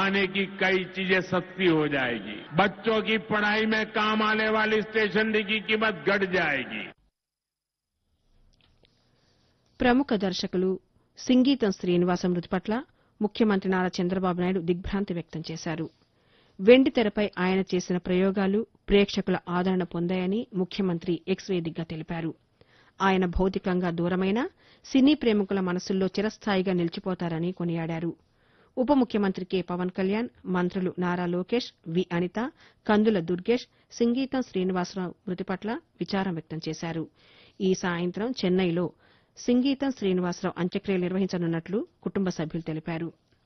आने की कई चीजें सस्ती हो जाएगी बच्चों की पढ़ाई में काम आने वाली स्टेशनरी की कीमत घट जाएगी ప్రముఖ దర్శకులు సింగీతం శ్రీనివాస మృతి పట్ల ముఖ్యమంత్రి నారా చంద్రబాబు నాయుడు దిగ్భ్రాంతి వ్యక్తం చేశారు వెండి తెరపై ఆయన చేసిన ప్రయోగాలు ప్రేక్షకుల ఆదరణ పొందాయని ముఖ్యమంత్రి ఎక్స్ వేదికగా తెలిపారు ఆయన భౌతికంగా దూరమైన సినీ ప్రేమికుల మనసుల్లో చిరస్థాయిగా నిలిచిపోతారని కొనియాడారు ఉప ముఖ్యమంత్రి కె పవన్ కళ్యాణ్ మంత్రులు నారా లోకేష్ వి అనిత కందుల దుర్గేష్ సింగీతం శ్రీనివాసరావు మృతి పట్ల విచారం వ్యక్తం చేశారు ఈ సాయంత్రం చెన్నైలో సింగీతం శ్రీనివాసరావు అంత్యక్రియలు నిర్వహించనున్నట్లు కుటుంబ సభ్యులు తెలిపారు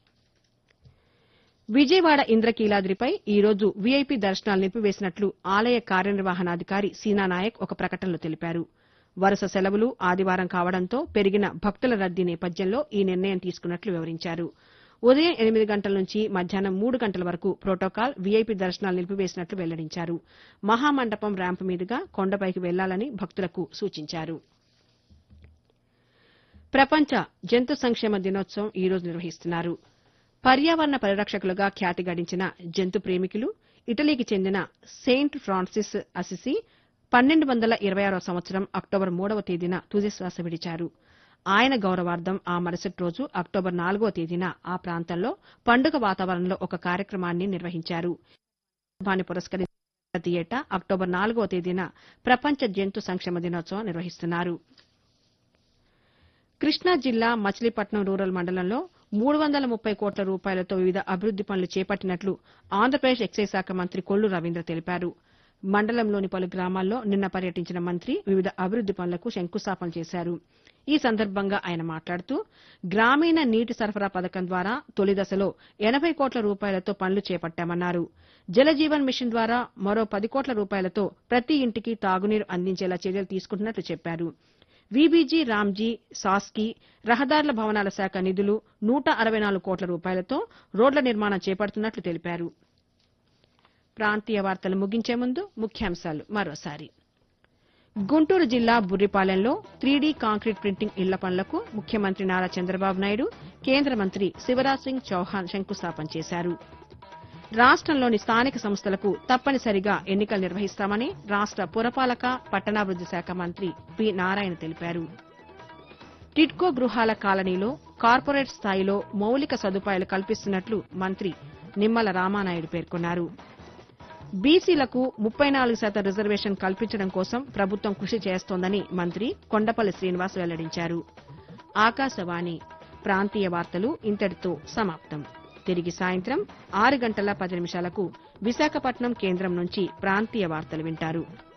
విజయవాడ ఇంద్రకీలాద్రిపై ఈ రోజు వీఐపీ దర్శనాలు నిలిపివేసినట్లు ఆలయ కార్యనిర్వహణాధికారి సీనా నాయక్ ఒక ప్రకటనలో తెలిపారు వరుస సెలవులు ఆదివారం కావడంతో పెరిగిన భక్తుల రద్దీ నేపథ్యంలో ఈ నిర్ణయం తీసుకున్నట్లు వివరించారు ఉదయం ఎనిమిది గంటల నుంచి మధ్యాహ్నం మూడు గంటల వరకు ప్రోటోకాల్ వీఐపీ దర్శనాలు నిలిపివేసినట్లు వెల్లడించారు మహామండపం ర్యాంపు మీదుగా కొండపైకి వెళ్లాలని భక్తులకు సూచించారు ప్రపంచ జంతు సంక్షేమ దినోత్సవం ఈ రోజు నిర్వహిస్తున్నారు పర్యావరణ పరిరక్షకులుగా ఖ్యాతి గడించిన జంతు ప్రేమికులు ఇటలీకి చెందిన సెయింట్ ఫ్రాన్సిస్ అసిసి పన్నెండు వందల ఇరవై ఆరో సంవత్సరం అక్టోబర్ మూడవ తేదీన తుదిశ్వాస విడిచారు ఆయన గౌరవార్థం ఆ మరుసటి రోజు అక్టోబర్ నాలుగవ తేదీన ఆ ప్రాంతంలో పండుగ వాతావరణంలో ఒక కార్యక్రమాన్ని నిర్వహించారు దాన్ని పురస్కరించి ప్రతి ఏటా అక్టోబర్ నాలుగవ తేదీన ప్రపంచ జంతు సంక్షేమ దినోత్సవం నిర్వహిస్తున్నారు కృష్ణా జిల్లా మచిలీపట్నం రూరల్ మండలంలో మూడు వందల ముప్పై కోట్ల రూపాయలతో వివిధ అభివృద్ది పనులు చేపట్టినట్లు ఆంధ్రప్రదేశ్ ఎక్సైజ్ శాఖ మంత్రి కొల్లు రవీంద్ర తెలిపారు మండలంలోని పలు గ్రామాల్లో నిన్న పర్యటించిన మంత్రి వివిధ అభివృద్ది పనులకు శంకుస్థాపన చేశారు ఈ సందర్భంగా ఆయన మాట్లాడుతూ గ్రామీణ నీటి సరఫరా పథకం ద్వారా తొలి దశలో ఎనబై కోట్ల రూపాయలతో పనులు చేపట్టామన్నారు జలజీవన్ మిషన్ ద్వారా మరో పది కోట్ల రూపాయలతో ప్రతి ఇంటికి తాగునీరు అందించేలా చర్యలు తీసుకుంటున్నట్లు చెప్పారు వీబీజీ రామ్జీ సాస్కి రహదారుల భవనాల శాఖ నిధులు నూట అరవై నాలుగు కోట్ల రూపాయలతో రోడ్ల నిర్మాణం చేపడుతున్నట్లు తెలిపారు ప్రాంతీయ వార్తలు ముగించే ముందు ముఖ్యాంశాలు మరోసారి గుంటూరు జిల్లా బుర్రిపాలెంలో త్రీడీ కాంక్రీట్ ప్రింటింగ్ ఇళ్ల పనులకు ముఖ్యమంత్రి నారా చంద్రబాబు నాయుడు కేంద్ర మంత్రి శివరాజ్ సింగ్ చౌహాన్ శంకుస్థాపన చేశారు రాష్టంలోని స్థానిక సంస్థలకు తప్పనిసరిగా ఎన్నికలు నిర్వహిస్తామని రాష్ట పురపాలక పట్టణాభివృద్ది శాఖ మంత్రి పి నారాయణ తెలిపారు టిడ్కో గృహాల కాలనీలో కార్పొరేట్ స్థాయిలో మౌలిక సదుపాయాలు కల్పిస్తున్నట్లు మంత్రి నిమ్మల రామానాయుడు పేర్కొన్నారు బీసీలకు ముప్పై నాలుగు శాతం రిజర్వేషన్ కల్పించడం కోసం ప్రభుత్వం కృషి చేస్తోందని మంత్రి కొండపల్లి శ్రీనివాస్ వెల్లడించారు ఆకాశవాణి ప్రాంతీయ వార్తలు ఇంతటితో సమాప్తం తిరిగి సాయంత్రం ఆరు గంటల పది నిమిషాలకు విశాఖపట్నం కేంద్రం నుంచి ప్రాంతీయ వార్తలు వింటారు